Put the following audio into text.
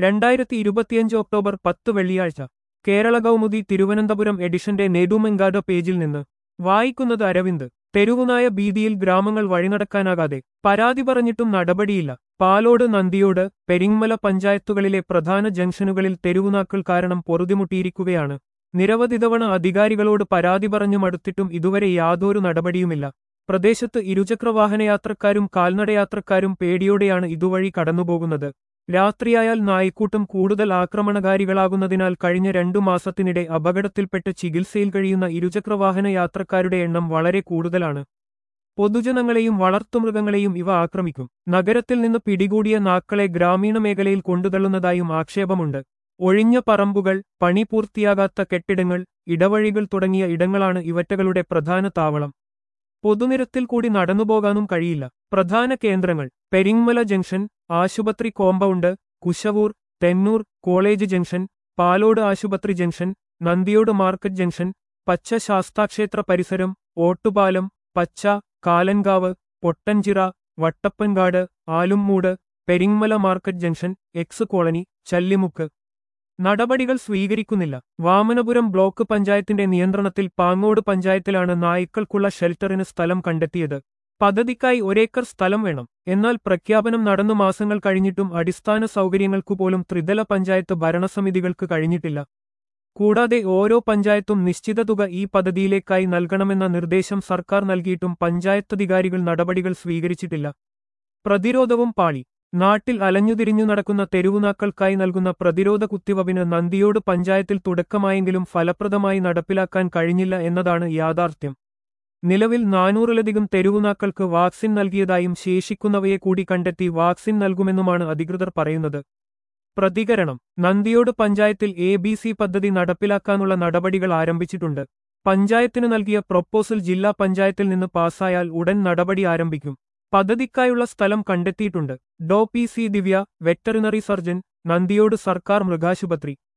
രണ്ടായിരത്തി ഇരുപത്തിയഞ്ച് ഒക്ടോബർ പത്ത് വെള്ളിയാഴ്ച കേരള കൗമുദി തിരുവനന്തപുരം എഡിഷന്റെ നെടുമെങ്കാട് പേജിൽ നിന്ന് വായിക്കുന്നത് അരവിന്ദ് തെരുവുനായ ഭീതിയിൽ ഗ്രാമങ്ങൾ വഴിനടക്കാനാകാതെ പരാതി പറഞ്ഞിട്ടും നടപടിയില്ല പാലോട് നന്ദിയോട് പെരിങ്ങമല പഞ്ചായത്തുകളിലെ പ്രധാന ജംഗ്ഷനുകളിൽ തെരുവുനാക്കൾ കാരണം പൊറുതിമുട്ടിയിരിക്കുകയാണ് നിരവധി തവണ അധികാരികളോട് പരാതി പറഞ്ഞു മടുത്തിട്ടും ഇതുവരെ യാതൊരു നടപടിയുമില്ല പ്രദേശത്ത് ഇരുചക്രവാഹനയാത്രക്കാരും കാൽനടയാത്രക്കാരും പേടിയോടെയാണ് ഇതുവഴി കടന്നുപോകുന്നത് രാത്രിയായാൽ നായ്ക്കൂട്ടം കൂടുതൽ ആക്രമണകാരികളാകുന്നതിനാൽ കഴിഞ്ഞ രണ്ടു മാസത്തിനിടെ അപകടത്തിൽപ്പെട്ട് ചികിത്സയിൽ കഴിയുന്ന ഇരുചക്രവാഹന യാത്രക്കാരുടെ എണ്ണം വളരെ കൂടുതലാണ് പൊതുജനങ്ങളെയും വളർത്തുമൃഗങ്ങളെയും ഇവ ആക്രമിക്കും നഗരത്തിൽ നിന്ന് പിടികൂടിയ നാക്കളെ ഗ്രാമീണ മേഖലയിൽ കൊണ്ടുതള്ളുന്നതായും ആക്ഷേപമുണ്ട് ഒഴിഞ്ഞ പറമ്പുകൾ പണി പൂർത്തിയാകാത്ത കെട്ടിടങ്ങൾ ഇടവഴികൾ തുടങ്ങിയ ഇടങ്ങളാണ് ഇവറ്റകളുടെ പ്രധാന താവളം പൊതുനിരത്തിൽ കൂടി നടന്നുപോകാനും കഴിയില്ല പ്രധാന കേന്ദ്രങ്ങൾ പെരിങ്ങമല ജംഗ്ഷൻ ആശുപത്രി compound Kushavoor Thennoor college junction Palode ആശുപത്രി ജംഗ്ഷൻ നന്ദിയോട് മാർക്കറ്റ് ജംഗ്ഷൻ പച്ച ശാസ്താക്ഷേത്ര പരിസരം Ottupalam Pacha Kalankavu Pottanchira Vattappankadu Aalummoodu Peringamala market junction X colony Challimukku നടപടികൾ സ്വീകരിക്കുന്നില്ല വാമനപുരം ബ്ലോക്ക് പഞ്ചായത്തിന്റെ നിയന്ത്രണത്തിൽ പാങ്ങോട് പഞ്ചായത്തിലാണ് നായ്ക്കൾക്കുള്ള ഷെൽട്ടറിന് സ്ഥലം കണ്ടെത്തിയത് പദ്ധതിക്കായി ഒരേക്കർ സ്ഥലം വേണം എന്നാൽ പ്രഖ്യാപനം നടന്നു മാസങ്ങൾ കഴിഞ്ഞിട്ടും അടിസ്ഥാന സൗകര്യങ്ങൾക്കുപോലും ത്രിതല പഞ്ചായത്ത് ഭരണസമിതികൾക്ക് കഴിഞ്ഞിട്ടില്ല കൂടാതെ ഓരോ പഞ്ചായത്തും നിശ്ചിത തുക ഈ പദ്ധതിയിലേക്കായി നൽകണമെന്ന നിർദ്ദേശം സർക്കാർ നൽകിയിട്ടും പഞ്ചായത്തധികാരികൾ നടപടികൾ സ്വീകരിച്ചിട്ടില്ല പ്രതിരോധവും പാളി നാട്ടിൽ അലഞ്ഞുതിരിഞ്ഞു നടക്കുന്ന തെരുവുനാക്കൾക്കായി നൽകുന്ന പ്രതിരോധ കുത്തിവവിന് നന്ദിയോട് പഞ്ചായത്തിൽ തുടക്കമായെങ്കിലും ഫലപ്രദമായി നടപ്പിലാക്കാൻ കഴിഞ്ഞില്ല എന്നതാണ് യാഥാർത്ഥ്യം നിലവിൽ നാനൂറിലധികം തെരുവുനാക്കൾക്ക് വാക്സിൻ നൽകിയതായും ശേഷിക്കുന്നവയെ കൂടി കണ്ടെത്തി വാക്സിൻ നൽകുമെന്നുമാണ് അധികൃതർ പറയുന്നത് പ്രതികരണം നന്ദിയോട് പഞ്ചായത്തിൽ എ ബി സി പദ്ധതി നടപ്പിലാക്കാനുള്ള നടപടികൾ ആരംഭിച്ചിട്ടുണ്ട് പഞ്ചായത്തിന് നൽകിയ പ്രൊപ്പോസൽ ജില്ലാ പഞ്ചായത്തിൽ നിന്ന് പാസായാൽ ഉടൻ നടപടി ആരംഭിക്കും പദ്ധതിക്കായുള്ള സ്ഥലം കണ്ടെത്തിയിട്ടുണ്ട് Dr P C Divya veterinary surgeon Nandiyode സർക്കാർ മൃഗാശുപത്രി